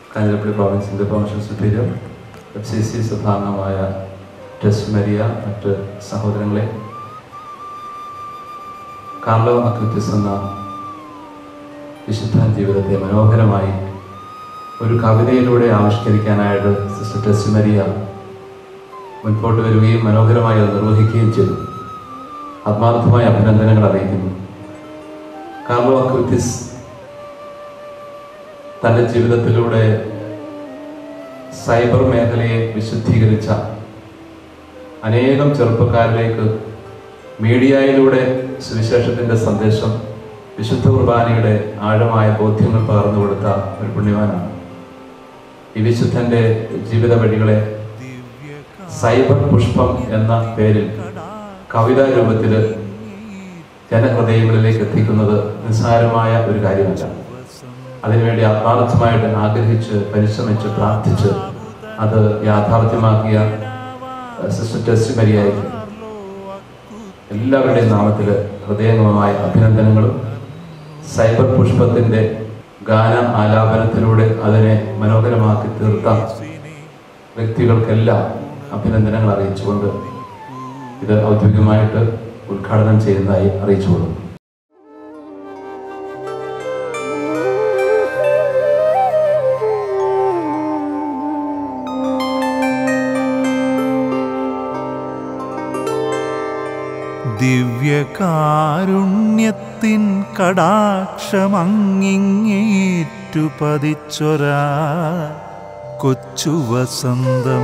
കാഞ്ഞിരപ്പള്ളി പ്രോവിൻസിൻ്റെ promotion superior F C C സഭാംഗമായ Tess Maria മറ്റ് സഹോദരങ്ങളെ കാർലോ അക്വിറ്റിസ് എന്ന വിശുദ്ധ ജീവിതത്തെ മനോഹരമായി ഒരു കവിതയിലൂടെ ആവിഷ്കരിക്കാനായിട്ട് സിസ്റ്റർ ടെസ് മരിയ മുൻപോട്ട് വരികയും മനോഹരമായി അത് നിർവഹിക്കുകയും ചെയ്തു ആത്മാർത്ഥമായ അഭിനന്ദനങ്ങൾ അറിയിക്കുന്നു കാർലോ അക്വിറ്റിസ് തൻ്റെ ജീവിതത്തിലൂടെ സൈബർ മേഖലയെ വിശുദ്ധീകരിച്ച അനേകം ചെറുപ്പക്കാരിലേക്ക് മീഡിയയിലൂടെ സുവിശേഷത്തിൻ്റെ സന്ദേശം വിശുദ്ധ കുർബാനയുടെ ആഴമായ ബോധ്യങ്ങൾ പകർന്നു കൊടുത്ത ഒരു പുണ്യവാനാണ് ഈ വിശുദ്ധന്റെ ജീവിത വഴികളെ സൈബർ പുഷ്പം എന്ന പേരിൽ കവിതാ രൂപത്തിൽ ജനഹൃദയങ്ങളിലേക്ക് എത്തിക്കുന്നത് നിസ്സാരമായ ഒരു കാര്യമല്ല അതിനുവേണ്ടി ആത്മാർത്ഥമായിട്ട് ആഗ്രഹിച്ച് പരിശ്രമിച്ച് പ്രാർത്ഥിച്ച് അത് യാഥാർത്ഥ്യമാക്കിയ സിസ്റ്റർ ടെസ്റ്റ് മരിയായിരിക്കും എല്ലാവരുടെയും നാമത്തിൽ ഹൃദയംഗമമായ അഭിനന്ദനങ്ങളും സൈബർ പുഷ്പത്തിന്റെ ഗാന ആലാപനത്തിലൂടെ അതിനെ മനോഹരമാക്കി തീർത്ത വ്യക്തികൾക്കെല്ലാം അഭിനന്ദനങ്ങൾ അറിയിച്ചുകൊണ്ട് ഇത് ഔദ്യോഗികമായിട്ട് ഉദ്ഘാടനം ചെയ്യുന്നതായി അറിയിച്ചുകൊള്ളുന്നു ദിവ്യകാരുണ്യത്തിൻ കടാക്ഷമങ്ങിങ്ങേറ്റു പതിച്ചൊരാ കൊച്ചു വസന്തം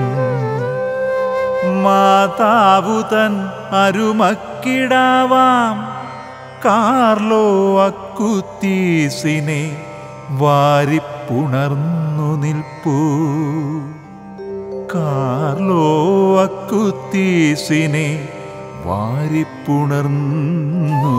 മാതാവുതൻ അരുമക്കിടാവാം കാർലോ അക്കുത്തീസിനെ വാരിപ്പുണർന്നു നിൽപ്പൂ കാർലോ അക്കുത്തീസിനെ വാരിപ്പുണർന്നു